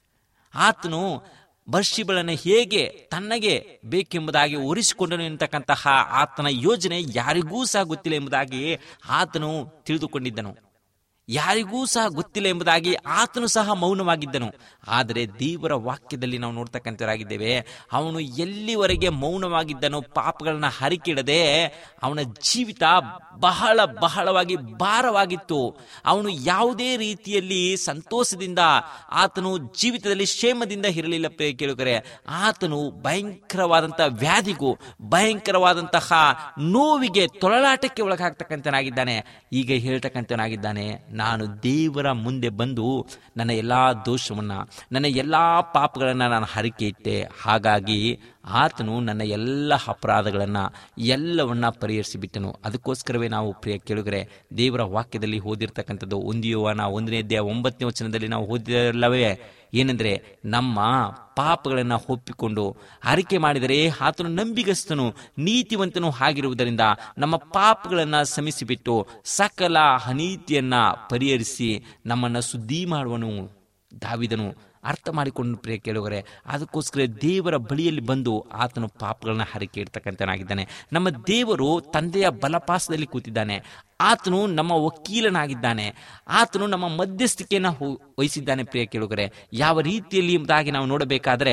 ಆತನು ಬರ್ಷಿಗಳನ್ನು ಹೇಗೆ ತನ್ನಗೆ ಬೇಕೆಂಬುದಾಗಿ ಒರಿಸಿಕೊಂಡನು ಎಂತಕ್ಕಂತಹ ಆತನ ಯೋಜನೆ ಯಾರಿಗೂ ಸಹ ಗೊತ್ತಿಲ್ಲ ಎಂಬುದಾಗಿ ಆತನು ತಿಳಿದುಕೊಂಡಿದ್ದನು ಯಾರಿಗೂ ಸಹ ಗೊತ್ತಿಲ್ಲ ಎಂಬುದಾಗಿ ಆತನು ಸಹ ಮೌನವಾಗಿದ್ದನು ಆದರೆ ದೇವರ ವಾಕ್ಯದಲ್ಲಿ ನಾವು ನೋಡ್ತಕ್ಕಂಥವರಾಗಿದ್ದೇವೆ ಅವನು ಎಲ್ಲಿವರೆಗೆ ಮೌನವಾಗಿದ್ದನೋ ಪಾಪಗಳನ್ನ ಹರಿಕಿಡದೆ ಅವನ ಜೀವಿತ ಬಹಳ ಬಹಳವಾಗಿ ಭಾರವಾಗಿತ್ತು ಅವನು ಯಾವುದೇ ರೀತಿಯಲ್ಲಿ ಸಂತೋಷದಿಂದ ಆತನು ಜೀವಿತದಲ್ಲಿ ಕ್ಷೇಮದಿಂದ ಇರಲಿಲ್ಲ ಪ್ರಿಯ ಕೇಳುಗರೆ ಆತನು ಭಯಂಕರವಾದಂತಹ ವ್ಯಾಧಿಗೂ ಭಯಂಕರವಾದಂತಹ ನೋವಿಗೆ ತೊಳಲಾಟಕ್ಕೆ ಒಳಗಾಗ್ತಕ್ಕಂಥನಾಗಿದ್ದಾನೆ ಈಗ ಹೇಳ್ತಕ್ಕಂಥವನಾಗಿದ್ದಾನೆ ನಾನು ದೇವರ ಮುಂದೆ ಬಂದು ನನ್ನ ಎಲ್ಲಾ ದೋಷವನ್ನ ನನ್ನ ಎಲ್ಲಾ ಪಾಪಗಳನ್ನ ನಾನು ಹರಿಕೆ ಇಟ್ಟೆ ಹಾಗಾಗಿ ಆತನು ನನ್ನ ಎಲ್ಲ ಅಪರಾಧಗಳನ್ನ ಎಲ್ಲವನ್ನ ಪರಿಹರಿಸಿಬಿಟ್ಟನು ಅದಕ್ಕೋಸ್ಕರವೇ ನಾವು ಪ್ರಿಯ ಕೇಳುಗರೆ ದೇವರ ವಾಕ್ಯದಲ್ಲಿ ಓದಿರ್ತಕ್ಕಂಥದ್ದು ಒಂದಿಯುವನ ಒಂದನೇ ಅಧ್ಯಾಯ ಒಂಬತ್ತನೇ ವಚನದಲ್ಲಿ ನಾವು ಓದಿರಲ್ಲವೇ ಏನೆಂದರೆ ನಮ್ಮ ಪಾಪಗಳನ್ನು ಒಪ್ಪಿಕೊಂಡು ಹರಿಕೆ ಮಾಡಿದರೆ ಆತನು ನಂಬಿಗಸ್ತನು ನೀತಿವಂತನು ಆಗಿರುವುದರಿಂದ ನಮ್ಮ ಪಾಪಗಳನ್ನು ಶ್ರಮಿಸಿಬಿಟ್ಟು ಸಕಲ ಅನೀತಿಯನ್ನ ಪರಿಹರಿಸಿ ನಮ್ಮನ್ನು ಶುದ್ಧಿ ಮಾಡುವನು ದಾವಿದನು ಅರ್ಥ ಮಾಡಿಕೊಂಡು ಪ್ರಿಯ ಕೇಳುವರೆ ಅದಕ್ಕೋಸ್ಕರ ದೇವರ ಬಳಿಯಲ್ಲಿ ಬಂದು ಆತನು ಪಾಪಗಳನ್ನ ಹರಿಕೆ ಇಡ್ತಕ್ಕಂಥನಾಗಿದ್ದಾನೆ ನಮ್ಮ ದೇವರು ತಂದೆಯ ಬಲಪಾಸದಲ್ಲಿ ಕೂತಿದ್ದಾನೆ ಆತನು ನಮ್ಮ ವಕೀಲನಾಗಿದ್ದಾನೆ ಆತನು ನಮ್ಮ ಮಧ್ಯಸ್ಥಿಕೆಯನ್ನು ಹೊ- ವಹಿಸಿದ್ದಾನೆ ಪ್ರಿಯ ಕೇಳುಗರೆ ಯಾವ ರೀತಿಯಲ್ಲಿ ಎಂಬುದಾಗಿ ನಾವು ನೋಡಬೇಕಾದ್ರೆ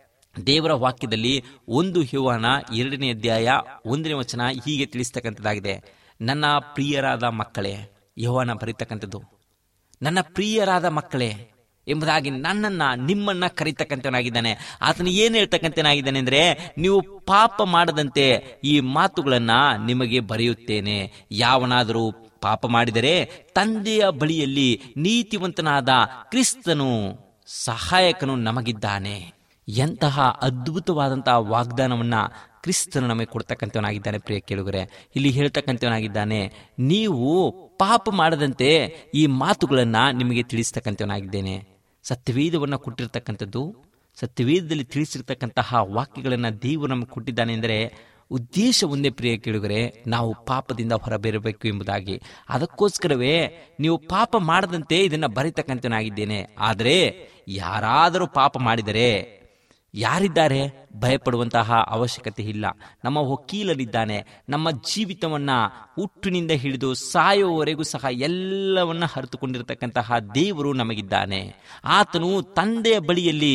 ದೇವರ ವಾಕ್ಯದಲ್ಲಿ ಒಂದು ಯೋಹಾನ ಎರಡನೇ ಅಧ್ಯಾಯ ಒಂದನೇ ವಚನ ಹೀಗೆ ತಿಳಿಸ್ತಕ್ಕಂಥದ್ದಾಗಿದೆ ನನ್ನ ಪ್ರಿಯರಾದ ಮಕ್ಕಳೇ ಯೋಹಾನ ಬರೀತಕ್ಕಂಥದ್ದು ನನ್ನ ಪ್ರಿಯರಾದ ಮಕ್ಕಳೇ ಎಂಬುದಾಗಿ ನನ್ನನ್ನ ನಿಮ್ಮನ್ನ ಕರೀತಕ್ಕಂಥವನಾಗಿದ್ದಾನೆ ಆತನು ಏನು ಹೇಳ್ತಕ್ಕಂಥನಾಗಿದ್ದಾನೆ ಅಂದ್ರೆ ನೀವು ಪಾಪ ಮಾಡದಂತೆ ಈ ಮಾತುಗಳನ್ನ ನಿಮಗೆ ಬರೆಯುತ್ತೇನೆ ಯಾವನಾದರೂ ಪಾಪ ಮಾಡಿದರೆ ತಂದೆಯ ಬಳಿಯಲ್ಲಿ ನೀತಿವಂತನಾದ ಕ್ರಿಸ್ತನು ಸಹಾಯಕನು ನಮಗಿದ್ದಾನೆ ಎಂತಹ ಅದ್ಭುತವಾದಂತಹ ವಾಗ್ದಾನವನ್ನ ಕ್ರಿಸ್ತನು ನಮಗೆ ಕೊಡ್ತಕ್ಕಂಥವನಾಗಿದ್ದಾನೆ ಪ್ರಿಯ ಕೇಳುಗರೆ ಇಲ್ಲಿ ಹೇಳ್ತಕ್ಕಂಥವನಾಗಿದ್ದಾನೆ ನೀವು ಪಾಪ ಮಾಡದಂತೆ ಈ ಮಾತುಗಳನ್ನ ನಿಮಗೆ ತಿಳಿಸ್ತಕ್ಕಂಥವನಾಗಿದ್ದೇನೆ ಸತ್ಯವೇದವನ್ನು ಕೊಟ್ಟಿರ್ತಕ್ಕಂಥದ್ದು ಸತ್ಯವೇದದಲ್ಲಿ ತಿಳಿಸಿರ್ತಕ್ಕಂತಹ ವಾಕ್ಯಗಳನ್ನು ದೇವರು ನಮಗೆ ಕೊಟ್ಟಿದ್ದಾನೆ ಎಂದರೆ ಉದ್ದೇಶ ಒಂದೇ ಪ್ರಿಯ ಕೇಳುಗರೆ ನಾವು ಪಾಪದಿಂದ ಹೊರಬೇರಬೇಕು ಎಂಬುದಾಗಿ ಅದಕ್ಕೋಸ್ಕರವೇ ನೀವು ಪಾಪ ಮಾಡದಂತೆ ಇದನ್ನ ಬರೀತಕ್ಕಂಥನಾಗಿದ್ದೇನೆ ಆದರೆ ಯಾರಾದರೂ ಪಾಪ ಮಾಡಿದರೆ ಯಾರಿದ್ದಾರೆ ಭಯಪಡುವಂತಹ ಅವಶ್ಯಕತೆ ಇಲ್ಲ ನಮ್ಮ ವಕೀಲರಿದ್ದಾನೆ ನಮ್ಮ ಜೀವಿತವನ್ನ ಹುಟ್ಟಿನಿಂದ ಹಿಡಿದು ಸಾಯುವವರೆಗೂ ಸಹ ಎಲ್ಲವನ್ನ ಹರಿತುಕೊಂಡಿರತಕ್ಕಂತಹ ದೇವರು ನಮಗಿದ್ದಾನೆ ಆತನು ತಂದೆಯ ಬಳಿಯಲ್ಲಿ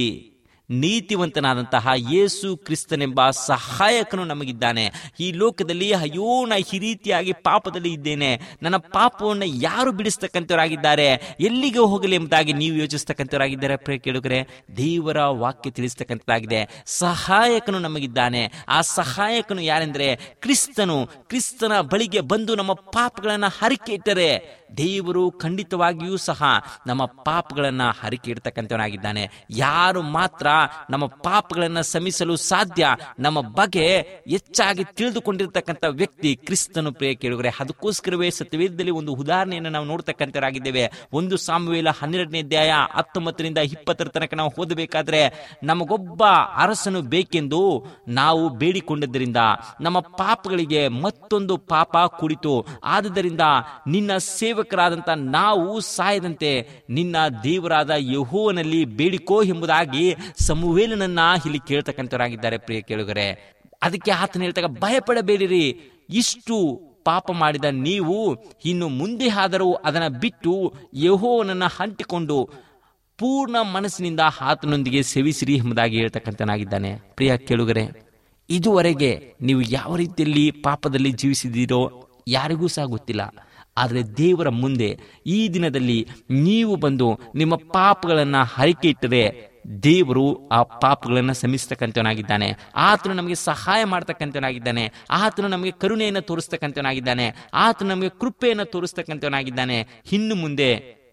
ನೀತಿವಂತನಾದಂತಹ ಯೇಸು ಕ್ರಿಸ್ತನೆಂಬ ಸಹಾಯಕನು ನಮಗಿದ್ದಾನೆ ಈ ಲೋಕದಲ್ಲಿ ಅಯ್ಯೋ ನಾ ಈ ರೀತಿಯಾಗಿ ಪಾಪದಲ್ಲಿ ಇದ್ದೇನೆ ನನ್ನ ಪಾಪವನ್ನು ಯಾರು ಬಿಡಿಸ್ತಕ್ಕಂಥವರಾಗಿದ್ದಾರೆ ಎಲ್ಲಿಗೆ ಹೋಗಲಿ ಎಂಬುದಾಗಿ ನೀವು ಯೋಚಿಸ್ತಕ್ಕಂಥವರಾಗಿದ್ದಾರೆ ಪ್ರಿಯ ಕೇಳುಗರೆ ದೇವರ ವಾಕ್ಯ ತಿಳಿಸ್ತಕ್ಕಂಥದ್ದಾಗಿದೆ ಸಹಾಯಕನು ನಮಗಿದ್ದಾನೆ ಆ ಸಹಾಯಕನು ಯಾರೆಂದ್ರೆ ಕ್ರಿಸ್ತನು ಕ್ರಿಸ್ತನ ಬಳಿಗೆ ಬಂದು ನಮ್ಮ ಪಾಪಗಳನ್ನ ಹರಿಕೆ ಇಟ್ಟರೆ ದೇವರು ಖಂಡಿತವಾಗಿಯೂ ಸಹ ನಮ್ಮ ಪಾಪಗಳನ್ನ ಹರಿಕೆ ಇಡ್ತಕ್ಕಂಥವನಾಗಿದ್ದಾನೆ ಯಾರು ಮಾತ್ರ ನಮ್ಮ ಪಾಪಗಳನ್ನ ಸಮಿಸಲು ಸಾಧ್ಯ ನಮ್ಮ ಬಗ್ಗೆ ಹೆಚ್ಚಾಗಿ ತಿಳಿದುಕೊಂಡಿರ್ತಕ್ಕಂಥ ವ್ಯಕ್ತಿ ಕ್ರಿಸ್ತನು ಪ್ರಿಯ ಕೇಳುಗರೆ ಅದಕ್ಕೋಸ್ಕರವೇ ಸತ್ಯವೇದದಲ್ಲಿ ಒಂದು ಉದಾಹರಣೆಯನ್ನು ನಾವು ನೋಡ್ತಕ್ಕಂಥವರಾಗಿದ್ದೇವೆ ಒಂದು ಸಾಮುವೇಲ ಹನ್ನೆರಡನೇ ಅಧ್ಯಾಯ ಹತ್ತೊಂಬತ್ತರಿಂದ ಇಪ್ಪತ್ತರ ತನಕ ನಾವು ಓದಬೇಕಾದ್ರೆ ನಮಗೊಬ್ಬ ಅರಸನು ಬೇಕೆಂದು ನಾವು ಬೇಡಿಕೊಂಡದ್ದರಿಂದ ನಮ್ಮ ಪಾಪಗಳಿಗೆ ಮತ್ತೊಂದು ಪಾಪ ಕುಡಿತು ಆದುದರಿಂದ ನಿನ್ನ ಸೇವಕರಾದಂಥ ನಾವು ಸಾಯದಂತೆ ನಿನ್ನ ದೇವರಾದ ಯಹೋವನಲ್ಲಿ ಬೇಡಿಕೋ ಎಂಬುದಾಗಿ ಸಮುವೇಲನನ್ನ ಇಲ್ಲಿ ಕೇಳ್ತಕ್ಕಂಥವರಾಗಿದ್ದಾರೆ ಪ್ರಿಯ ಕೇಳುಗರೆ ಅದಕ್ಕೆ ಆತನ ಹೇಳ್ತಾಗ ಭಯಪಡಬೇಡಿರಿ ಇಷ್ಟು ಪಾಪ ಮಾಡಿದ ನೀವು ಇನ್ನು ಮುಂದೆ ಆದರೂ ಅದನ್ನ ಬಿಟ್ಟು ಯಹೋವನನ್ನ ಅಂಟಿಕೊಂಡು ಪೂರ್ಣ ಮನಸ್ಸಿನಿಂದ ಆತನೊಂದಿಗೆ ಸೇವಿಸಿರಿ ಎಂಬುದಾಗಿ ಹೇಳ್ತಕ್ಕಂಥನಾಗಿದ್ದಾನೆ ಪ್ರಿಯ ಕೇಳುಗರೆ ಇದುವರೆಗೆ ನೀವು ಯಾವ ರೀತಿಯಲ್ಲಿ ಪಾಪದಲ್ಲಿ ಜೀವಿಸಿದ್ದೀರೋ ಯಾರಿಗೂ ಸಹ ಗೊತ್ತಿಲ್ಲ ಆದರೆ ದೇವರ ಮುಂದೆ ಈ ದಿನದಲ್ಲಿ ನೀವು ಬಂದು ನಿಮ್ಮ ಪಾಪಗಳನ್ನು ಹರಿಕೆ ಇಟ್ಟರೆ ದೇವರು ಆ ಪಾಪಗಳನ್ನು ಶ್ರಮಿಸ್ತಕ್ಕಂಥವನಾಗಿದ್ದಾನೆ ಆತನು ನಮಗೆ ಸಹಾಯ ಮಾಡ್ತಕ್ಕಂಥವನಾಗಿದ್ದಾನೆ ಆತನು ನಮಗೆ ಕರುಣೆಯನ್ನು ತೋರಿಸ್ತಕ್ಕಂಥವನಾಗಿದ್ದಾನೆ ಆತನು ನಮಗೆ ಕೃಪೆಯನ್ನು ತೋರಿಸ್ತಕ್ಕಂಥವನಾಗಿದ್ದಾನೆ ಇನ್ನು ಮುಂದೆ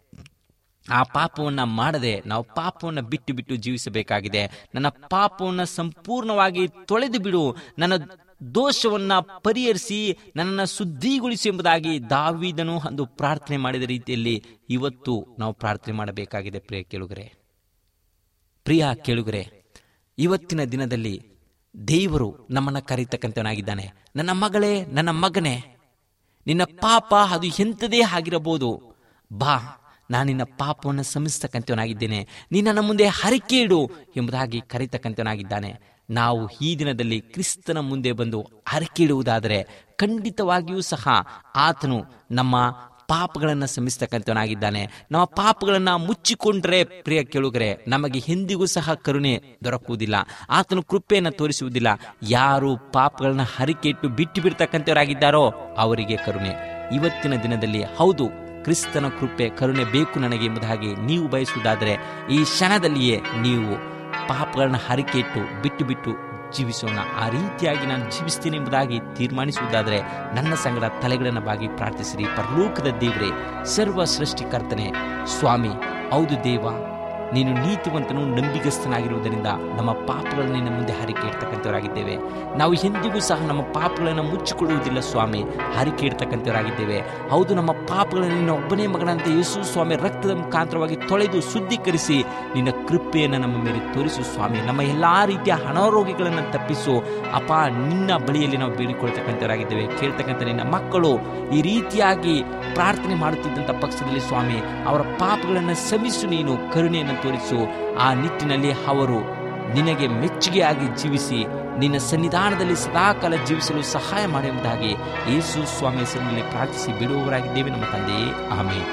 ಆ ಪಾಪವನ್ನ ಮಾಡದೆ ನಾವು ಪಾಪವನ್ನ ಬಿಟ್ಟು ಬಿಟ್ಟು ಜೀವಿಸಬೇಕಾಗಿದೆ ನನ್ನ ಪಾಪವನ್ನ ಸಂಪೂರ್ಣವಾಗಿ ತೊಳೆದು ಬಿಡು ನನ್ನ ದೋಷವನ್ನ ಪರಿಹರಿಸಿ ನನ್ನನ್ನು ಶುದ್ಧಿಗೊಳಿಸಿ ಎಂಬುದಾಗಿ ದಾವಿದನು ಅಂದು ಪ್ರಾರ್ಥನೆ ಮಾಡಿದ ರೀತಿಯಲ್ಲಿ ಇವತ್ತು ನಾವು ಪ್ರಾರ್ಥನೆ ಮಾಡಬೇಕಾಗಿದೆ ಪ್ರಿಯ ಕೇಳುಗರೆ ಪ್ರಿಯ ಕೇಳುಗರೆ ಇವತ್ತಿನ ದಿನದಲ್ಲಿ ದೇವರು ನಮ್ಮನ್ನ ಕರೀತಕ್ಕಂಥವನಾಗಿದ್ದಾನೆ ನನ್ನ ಮಗಳೇ ನನ್ನ ಮಗನೇ ನಿನ್ನ ಪಾಪ ಅದು ಎಂಥದೇ ಆಗಿರಬಹುದು ಬಾ ನಾನು ನಿನ್ನ ಪಾಪವನ್ನು ಸಮಿಸ್ತಕ್ಕಂಥವನಾಗಿದ್ದೇನೆ ನೀ ನನ್ನ ಮುಂದೆ ಹರಿಕೆ ಇಡು ಎಂಬುದಾಗಿ ಕರೀತಕ್ಕಂಥವನಾಗಿದ್ದಾನೆ ನಾವು ಈ ದಿನದಲ್ಲಿ ಕ್ರಿಸ್ತನ ಮುಂದೆ ಬಂದು ಹರಕೆ ಇಡುವುದಾದರೆ ಖಂಡಿತವಾಗಿಯೂ ಸಹ ಆತನು ನಮ್ಮ ಪಾಪಗಳನ್ನು ಶ್ರಮಿಸ್ತಕ್ಕಂಥವನಾಗಿದ್ದಾನೆ ನಮ್ಮ ಪಾಪಗಳನ್ನು ಮುಚ್ಚಿಕೊಂಡ್ರೆ ಪ್ರಿಯ ಕೇಳುಗರೆ ನಮಗೆ ಎಂದಿಗೂ ಸಹ ಕರುಣೆ ದೊರಕುವುದಿಲ್ಲ ಆತನು ಕೃಪೆಯನ್ನು ತೋರಿಸುವುದಿಲ್ಲ ಯಾರು ಪಾಪಗಳನ್ನ ಹರಿಕೆ ಇಟ್ಟು ಬಿಟ್ಟು ಬಿಡ್ತಕ್ಕಂಥವರಾಗಿದ್ದಾರೋ ಅವರಿಗೆ ಕರುಣೆ ಇವತ್ತಿನ ದಿನದಲ್ಲಿ ಹೌದು ಕ್ರಿಸ್ತನ ಕೃಪೆ ಕರುಣೆ ಬೇಕು ನನಗೆ ಎಂಬುದಾಗಿ ನೀವು ಬಯಸುವುದಾದರೆ ಈ ಕ್ಷಣದಲ್ಲಿಯೇ ನೀವು ಪಾಪಗಳನ್ನ ಹರಿಕೆ ಇಟ್ಟು ಬಿಟ್ಟು ಬಿಟ್ಟು ಜೀವಿಸೋಣ ಆ ರೀತಿಯಾಗಿ ನಾನು ಜೀವಿಸ್ತೀನಿ ಎಂಬುದಾಗಿ ತೀರ್ಮಾನಿಸುವುದಾದರೆ ನನ್ನ ಸಂಗಡ ತಲೆಗಳನ್ನು ಬಾಗಿ ಪ್ರಾರ್ಥಿಸಿರಿ ಪರಲೋಕದ ದೇವರೇ ಸರ್ವ ಸೃಷ್ಟಿಕರ್ತನೆ ಸ್ವಾಮಿ ಹೌದು ದೇವ ನೀನು ನೀತಿವಂತನು ನಂಬಿಗಸ್ತನಾಗಿರುವುದರಿಂದ ನಮ್ಮ ಪಾಪಗಳನ್ನು ನಿನ್ನ ಮುಂದೆ ಹಾರಿಕೆ ಇಡ್ತಕ್ಕಂಥವರಾಗಿದ್ದೇವೆ ನಾವು ಎಂದಿಗೂ ಸಹ ನಮ್ಮ ಪಾಪಗಳನ್ನು ಮುಚ್ಚಿಕೊಳ್ಳುವುದಿಲ್ಲ ಸ್ವಾಮಿ ಹಾರಿಕೆ ಇಡ್ತಕ್ಕಂಥವರಾಗಿದ್ದೇವೆ ಹೌದು ನಮ್ಮ ಪಾಪಗಳನ್ನು ನಿನ್ನ ಒಬ್ಬನೇ ಮಗನಂತೆ ಯೇಸು ಸ್ವಾಮಿ ರಕ್ತದ ಮುಖಾಂತರವಾಗಿ ತೊಳೆದು ಶುದ್ಧೀಕರಿಸಿ ನಿನ್ನ ಕೃಪೆಯನ್ನು ನಮ್ಮ ಮೇಲೆ ತೋರಿಸು ಸ್ವಾಮಿ ನಮ್ಮ ಎಲ್ಲ ರೀತಿಯ ಅನಾರೋಗ್ಯಗಳನ್ನು ತಪ್ಪಿಸು ಅಪ್ಪ ನಿನ್ನ ಬಳಿಯಲ್ಲಿ ನಾವು ಬೇಡಿಕೊಳ್ತಕ್ಕಂಥವರಾಗಿದ್ದೇವೆ ಕೇಳ್ತಕ್ಕಂಥ ನಿನ್ನ ಮಕ್ಕಳು ಈ ರೀತಿಯಾಗಿ ಪ್ರಾರ್ಥನೆ ಮಾಡುತ್ತಿದ್ದಂಥ ಪಕ್ಷದಲ್ಲಿ ಸ್ವಾಮಿ ಅವರ ಪಾಪಗಳನ್ನು ಸಮಿಸು ನೀನು ಕರುಣೆಯನ್ನು ತೋರಿಸು ಆ ನಿಟ್ಟಿನಲ್ಲಿ ಅವರು ನಿನಗೆ ಮೆಚ್ಚುಗೆಯಾಗಿ ಜೀವಿಸಿ ನಿನ್ನ ಸನ್ನಿಧಾನದಲ್ಲಿ ಸದಾಕಾಲ ಜೀವಿಸಲು ಸಹಾಯ ಮಾಡುವುದಾಗಿ ಯೇಸು ಸ್ವಾಮಿ ಹೆಸರಿನಲ್ಲಿ ಪ್ರಾರ್ಥಿಸಿ ಬಿಡುವವರಾಗಿದ್ದೇವೆ ನಮ್ಮ ತಂದೆಯೇ ಆಮೇಲೆ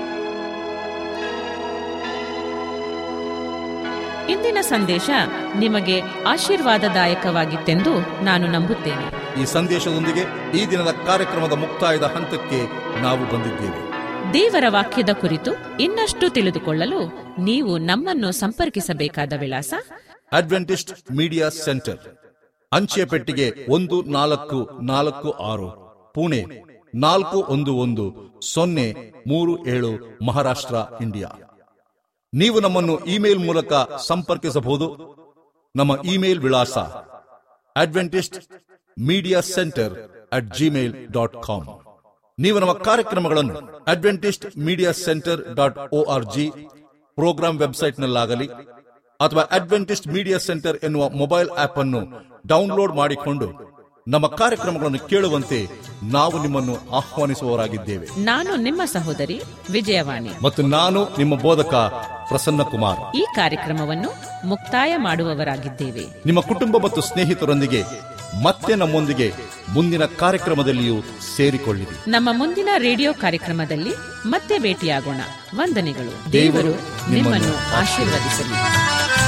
ಇಂದಿನ ಸಂದೇಶ ನಿಮಗೆ ಆಶೀರ್ವಾದದಾಯಕವಾಗಿತ್ತೆಂದು ನಾನು ನಂಬುತ್ತೇನೆ ಈ ಸಂದೇಶದೊಂದಿಗೆ ಈ ದಿನದ ಕಾರ್ಯಕ್ರಮದ ಮುಕ್ತಾಯದ ಹಂತಕ್ಕೆ ನಾವು ಬಂದಿದ್ದೇವೆ ದೇವರ ವಾಕ್ಯದ ಕುರಿತು ಇನ್ನಷ್ಟು ತಿಳಿದುಕೊಳ್ಳಲು ನೀವು ನಮ್ಮನ್ನು ಸಂಪರ್ಕಿಸಬೇಕಾದ ವಿಳಾಸ ಅಡ್ವೆಂಟಿಸ್ಟ್ ಮೀಡಿಯಾ ಸೆಂಟರ್ ಅಂಚೆ ಪೆಟ್ಟಿಗೆ ಒಂದು ನಾಲ್ಕು ನಾಲ್ಕು ಆರು ಪುಣೆ ನಾಲ್ಕು ಒಂದು ಒಂದು ಸೊನ್ನೆ ಮೂರು ಏಳು ಮಹಾರಾಷ್ಟ್ರ ಇಂಡಿಯಾ ನೀವು ನಮ್ಮನ್ನು ಇಮೇಲ್ ಮೂಲಕ ಸಂಪರ್ಕಿಸಬಹುದು ನಮ್ಮ ಇಮೇಲ್ ವಿಳಾಸ Adventist Media Centre at Gmail dot com ನೀವು ನಮ್ಮ ಕಾರ್ಯಕ್ರಮಗಳನ್ನು Adventist Media Centre dot O R G programme ವೆಬ್ಸೈಟ್ನಲ್ಲಾಗಲಿ ಅಥವಾ ಅಡ್ವೆಂಟಿಸ್ಟ್ ಮೀಡಿಯಾ ಸೆಂಟರ್ ಎನ್ನುವ ಮೊಬೈಲ್ ಆಪ್ ಅನ್ನು ಡೌನ್ಲೋಡ್ ಮಾಡಿಕೊಂಡು ನಮ್ಮ ಕಾರ್ಯಕ್ರಮಗಳನ್ನು ಕೇಳುವಂತೆ ನಾವು ನಿಮ್ಮನ್ನು ಆಹ್ವಾನಿಸುವವರಾಗಿದ್ದೇವೆ ನಾನು ನಿಮ್ಮ ಸಹೋದರಿ ವಿಜಯವಾಣಿ ಮತ್ತು ನಾನು ನಿಮ್ಮ ಬೋಧಕ ಪ್ರಸನ್ನ ಕುಮಾರ್ ಈ ಕಾರ್ಯಕ್ರಮವನ್ನು ಮುಕ್ತಾಯ ಮಾಡುವವರಾಗಿದ್ದೇವೆ ನಿಮ್ಮ ಕುಟುಂಬ ಮತ್ತು ಸ್ನೇಹಿತರೊಂದಿಗೆ ಮತ್ತೆ ನಮ್ಮೊಂದಿಗೆ ಮುಂದಿನ ಕಾರ್ಯಕ್ರಮದಲ್ಲಿಯೂ ಸೇರಿಕೊಳ್ಳಿರಿ ನಮ್ಮ ಮುಂದಿನ ರೇಡಿಯೋ ಕಾರ್ಯಕ್ರಮದಲ್ಲಿ ಮತ್ತೆ ಭೇಟಿಯಾಗೋಣ ವಂದನೆಗಳು ದೇವರು ದೇವರು ನಿಮ್ಮನ್ನು ಆಶೀರ್ವದಿಸಲಿ